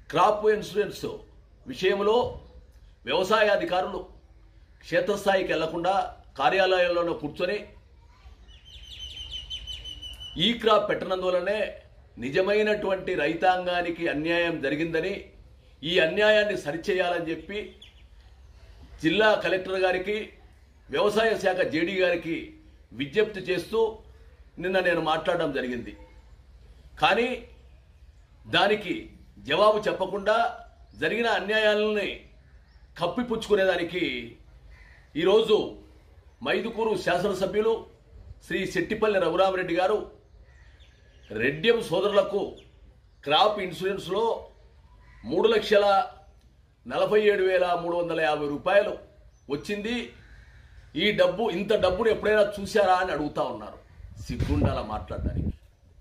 crop insurance విషయంలో వ్యవసాయ అధికారులు క్షేత్రస్థాయికి వెళ్లకుండా కార్యాలయాల్లోనే కూర్చొని ఈ క్రాప్ పెట్టనందువలనే నిజమైనటువంటి రైతాంగానికి అన్యాయం జరిగిందని ఈ అన్యాయాన్ని సరిచేయాలని చెప్పి జిల్లా కలెక్టర్ గారికి వ్యవసాయ శాఖ జేడీ గారికి విజ్ఞప్తి చేస్తూ నిన్న నేను మాట్లాడడం జరిగింది కానీ దానికి జవాబు చెప్పకుండా జరిగిన అన్యాయాలని కప్పిపుచ్చుకునేదానికి ఈరోజు మైదుకూరు శాసనసభ్యులు శ్రీ శెట్టిపల్లి రఘురామరెడ్డి గారు రెడ్డియం సోదరులకు క్రాప్ ఇన్సూరెన్స్లో మూడు లక్షల నలభై ఏడు వేల మూడు వందల యాభై రూపాయలు వచ్చింది ఈ డబ్బు ఇంత డబ్బును ఎప్పుడైనా చూశారా అని అడుగుతా ఉన్నారు సిగ్గుండాల మాట్లాడడానికి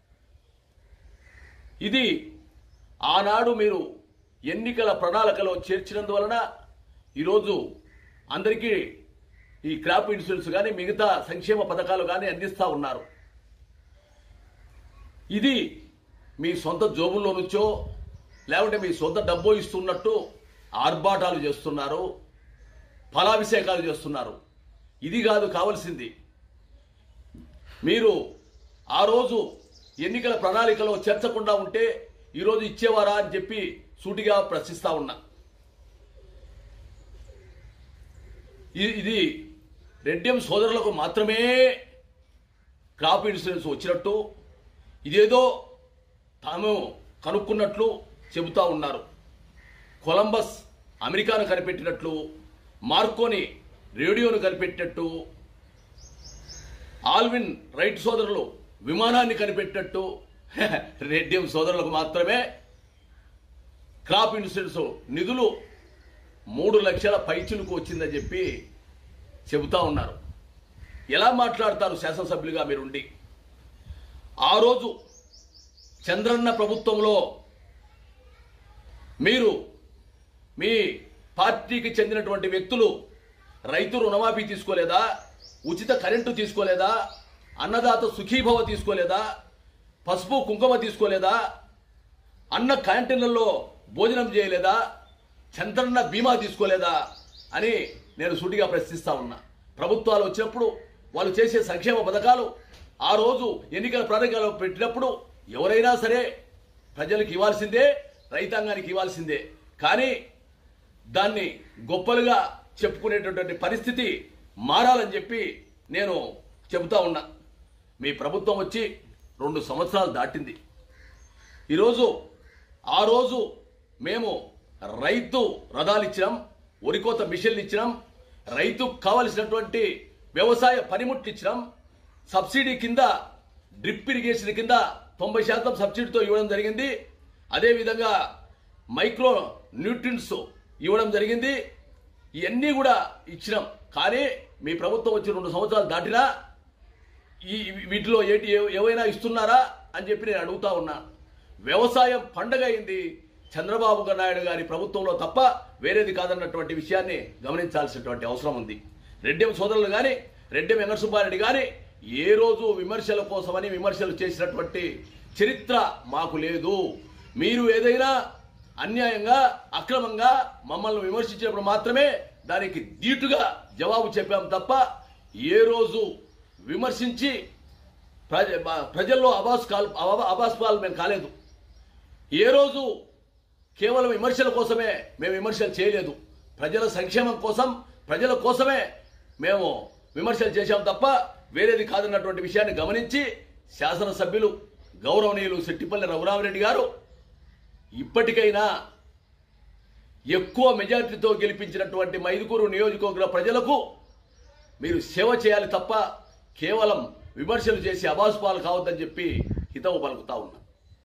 ఇది ఆనాడు మీరు ఎన్నికల ప్రణాళికలో చేర్చినందువలన ఈరోజు అందరికీ ఈ క్రాప్ ఇన్సూరెన్స్ కానీ మిగతా సంక్షేమ పథకాలు కానీ అందిస్తూ ఉన్నారు ఇది మీ సొంత జోబుల్లో నుంచో లేకుంటే మీ సొంత డబ్బు ఇస్తున్నట్టు ఆర్భాటాలు చేస్తున్నారు ఫలాభిషేకాలు చేస్తున్నారు ఇది కాదు కావలసింది మీరు ఆ రోజు ఎన్నికల ప్రణాళికలో చేర్చకుండా ఉంటే ఈరోజు ఇచ్చేవారా అని చెప్పి సూటిగా ప్రశ్నిస్తా ఉన్నా ఇ- ఇది రెడ్డియం సోదరులకు మాత్రమే క్రాప్ ఇన్సూరెన్స్ వచ్చినట్టు ఇదేదో తాము కనుక్కున్నట్లు చెబుతా ఉన్నారు కొలంబస్ అమెరికాను కనిపెట్టినట్లు మార్కోని రేడియోను కనిపెట్టినట్టు ఆల్విన్ రైట్ సోదరులు విమానాన్ని కనిపెట్టినట్టు రెడ్డియం సోదరులకు మాత్రమే క్రాప్ ఇన్సూరెన్స్ నిధులు మూడు లక్షల పైచులకు వచ్చిందని చెప్పి చెబుతా ఉన్నారు ఎలా మాట్లాడతారు శాసనసభ్యులుగా మీరుండి ఆ రోజు చంద్రన్న ప్రభుత్వంలో మీరు మీ పార్టీకి చెందినటువంటి వ్యక్తులు రైతు రుణమాఫీ తీసుకోలేదా ఉచిత కరెంటు తీసుకోలేదా అన్నదాత సుఖీభవ తీసుకోలేదా పసుపు కుంకుమ తీసుకోలేదా అన్న క్యాంటీన్లలో భోజనం చేయలేదా చంద్రన్న బీమా తీసుకోలేదా అని నేను సూటిగా ప్రశ్నిస్తా ఉన్నా ప్రభుత్వాలు వచ్చినప్పుడు వాళ్ళు చేసే సంక్షేమ పథకాలు ఆ రోజు ఎన్నికల ప్రణాళికలో పెట్టినప్పుడు ఎవరైనా సరే ప్రజలకు ఇవ్వాల్సిందే రైతాంగానికి ఇవ్వాల్సిందే కానీ దాన్ని గొప్పలుగా చెప్పుకునేటటువంటి పరిస్థితి మారాలని చెప్పి నేను చెబుతా ఉన్నా మీ ప్రభుత్వం వచ్చి రెండు సంవత్సరాలు దాటింది ఈరోజు ఆ రోజు మేము రైతు రథాలు ఇచ్చినాం వరికోత మిషన్లు ఇచ్చినాం రైతుకు కావలసినటువంటి వ్యవసాయ పనిముట్లు ఇచ్చినాం సబ్సిడీ కింద డ్రిప్ ఇరిగేషన్ కింద తొంభై శాతం సబ్సిడీతో ఇవ్వడం జరిగింది అదేవిధంగా మైక్రో న్యూట్రిన్స్ ఇవ్వడం జరిగింది ఇవన్నీ కూడా ఇచ్చినాం కానీ మీ ప్రభుత్వం వచ్చి రెండు సంవత్సరాలు దాటినా ఈ వీటిలో ఏంటి ఏ- ఏవైనా ఇస్తున్నారా అని చెప్పి నేను అడుగుతా ఉన్నా వ్యవసాయం పండగ అయింది చంద్రబాబు నాయుడు గారి ప్రభుత్వంలో తప్ప వేరేది కాదన్నటువంటి విషయాన్ని గమనించాల్సినటువంటి అవసరం ఉంది రెడ్డెం సోదరులు కానీ రెడ్డెం వెంకట సుబ్బారెడ్డి కానీ ఏ రోజు విమర్శల కోసమని విమర్శలు చేసినటువంటి చరిత్ర మాకు లేదు మీరు ఏదైనా అన్యాయంగా అక్రమంగా మమ్మల్ని విమర్శించినప్పుడు మాత్రమే దానికి ధీటుగా జవాబు చెప్పాం తప్ప ఏ రోజు విమర్శించి ప్రజ బ- ప్రజల్లో అబాస్ కాల్ అబా- అబాస్ పాలు మేము కాలేదు ఏ రోజు కేవలం విమర్శల కోసమే మేము విమర్శలు చేయలేదు ప్రజల సంక్షేమం కోసం ప్రజల కోసమే మేము విమర్శలు చేశాం తప్ప వేరేది కాదన్నటువంటి విషయాన్ని గమనించి శాసనసభ్యులు గౌరవనీయులు శెట్టిపల్లి రఘురామరెడ్డి గారు ఇప్పటికైనా ఎక్కువ మెజారిటీతో గెలిపించినటువంటి మైదుకూరు నియోజకవర్గ ప్రజలకు మీరు సేవ చేయాలి తప్ప కేవలం విమర్శలు చేసి అబాసుపాలు కావద్దని చెప్పి హితవు పలుకుతా ఉన్నా